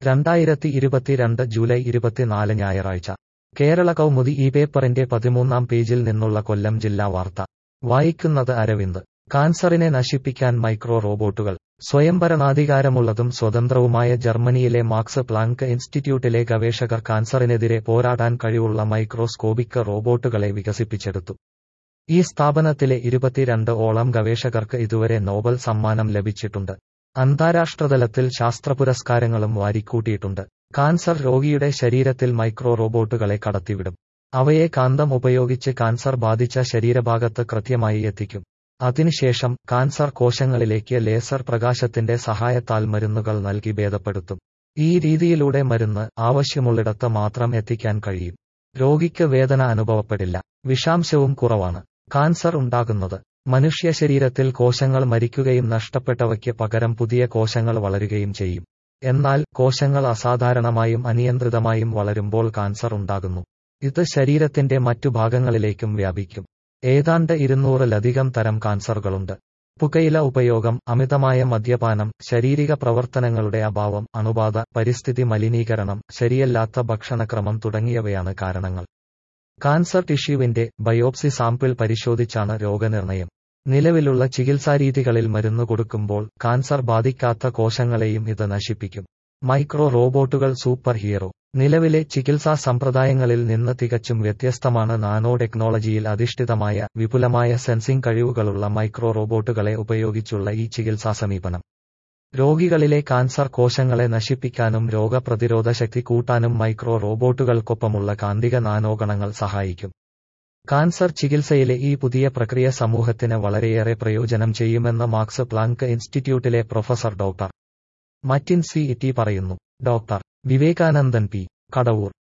രണ്ടായിരത്തി ഇരുപത്തിരണ്ട് ജൂലൈ ഇരുപത്തിനാല് ഞായറാഴ്ച കേരള കൗമുദി ഈ പേപ്പറിന്റെ പതിമൂന്നാം പേജിൽ നിന്നുള്ള കൊല്ലം ജില്ലാ വാർത്ത വായിക്കുന്നത് അരവിന്ദ് കാൻസറിനെ നശിപ്പിക്കാൻ മൈക്രോ റോബോട്ടുകൾ സ്വയംഭരണാധികാരമുള്ളതും സ്വതന്ത്രവുമായ ജർമ്മനിയിലെ മാക്സ് പ്ലാങ്ക് ഇൻസ്റ്റിറ്റ്യൂട്ടിലെ ഗവേഷകർ കാൻസറിനെതിരെ പോരാടാൻ കഴിവുള്ള മൈക്രോസ്കോപിക് റോബോട്ടുകളെ വികസിപ്പിച്ചെടുത്തു ഈ സ്ഥാപനത്തിലെ ഇരുപത്തിരണ്ട് ഓളം ഗവേഷകർക്ക് ഇതുവരെ നോബൽ സമ്മാനം ലഭിച്ചിട്ടുണ്ട് അന്താരാഷ്ട്രതലത്തിൽ ശാസ്ത്രപുരസ്കാരങ്ങളും വാരിക്കൂട്ടിയിട്ടുണ്ട് കാൻസർ രോഗിയുടെ ശരീരത്തിൽ മൈക്രോ റോബോട്ടുകളെ കടത്തിവിടും അവയെ കാന്തം ഉപയോഗിച്ച് കാൻസർ ബാധിച്ച ശരീരഭാഗത്ത് കൃത്യമായി എത്തിക്കും അതിനുശേഷം കാൻസർ കോശങ്ങളിലേക്ക് ലേസർ പ്രകാശത്തിന്റെ സഹായത്താൽ മരുന്നുകൾ നൽകി ഭേദപ്പെടുത്തും ഈ രീതിയിലൂടെ മരുന്ന് ആവശ്യമുള്ളിടത്ത് മാത്രം എത്തിക്കാൻ കഴിയും രോഗിക്ക് വേദന അനുഭവപ്പെടില്ല വിഷാംശവും കുറവാണ് കാൻസർ ഉണ്ടാകുന്നത് മനുഷ്യ ശരീരത്തിൽ കോശങ്ങൾ മരിക്കുകയും നഷ്ടപ്പെട്ടവയ്ക്ക് പകരം പുതിയ കോശങ്ങൾ വളരുകയും ചെയ്യും എന്നാൽ കോശങ്ങൾ അസാധാരണമായും അനിയന്ത്രിതമായും വളരുമ്പോൾ കാൻസർ ഉണ്ടാകുന്നു ഇത് ശരീരത്തിന്റെ മറ്റു ഭാഗങ്ങളിലേക്കും വ്യാപിക്കും ഏതാണ്ട് ഇരുന്നൂറിലധികം തരം കാൻസറുകളുണ്ട് പുകയില ഉപയോഗം അമിതമായ മദ്യപാനം ശാരീരിക പ്രവർത്തനങ്ങളുടെ അഭാവം അണുബാധ പരിസ്ഥിതി മലിനീകരണം ശരിയല്ലാത്ത ഭക്ഷണക്രമം തുടങ്ങിയവയാണ് കാരണങ്ങൾ കാൻസർ ടിഷ്യൂവിന്റെ ബയോപ്സി സാമ്പിൾ പരിശോധിച്ചാണ് രോഗനിർണയം നിലവിലുള്ള ചികിത്സാരീതികളിൽ മരുന്ന് കൊടുക്കുമ്പോൾ കാൻസർ ബാധിക്കാത്ത കോശങ്ങളെയും ഇത് നശിപ്പിക്കും മൈക്രോ റോബോട്ടുകൾ സൂപ്പർ ഹീറോ നിലവിലെ ചികിത്സാ സമ്പ്രദായങ്ങളിൽ നിന്ന് തികച്ചും വ്യത്യസ്തമാണ് നാനോ ടെക്നോളജിയിൽ അധിഷ്ഠിതമായ വിപുലമായ സെൻസിംഗ് കഴിവുകളുള്ള മൈക്രോ റോബോട്ടുകളെ ഉപയോഗിച്ചുള്ള ഈ ചികിത്സാ സമീപനം രോഗികളിലെ കാൻസർ കോശങ്ങളെ നശിപ്പിക്കാനും രോഗപ്രതിരോധ ശക്തി കൂട്ടാനും മൈക്രോ റോബോട്ടുകൾക്കൊപ്പമുള്ള കാന്തിക നാനോഗണങ്ങൾ സഹായിക്കും കാൻസർ ചികിത്സയിലെ ഈ പുതിയ പ്രക്രിയ സമൂഹത്തിന് വളരെയേറെ പ്രയോജനം ചെയ്യുമെന്ന് മാക്സ് പ്ലാങ്ക് ഇൻസ്റ്റിറ്റ്യൂട്ടിലെ പ്രൊഫസർ ഡോക്ടർ മറ്റിൻ സി ഇറ്റി പറയുന്നു ഡോക്ടർ വിവേകാനന്ദൻ പി കടവൂർ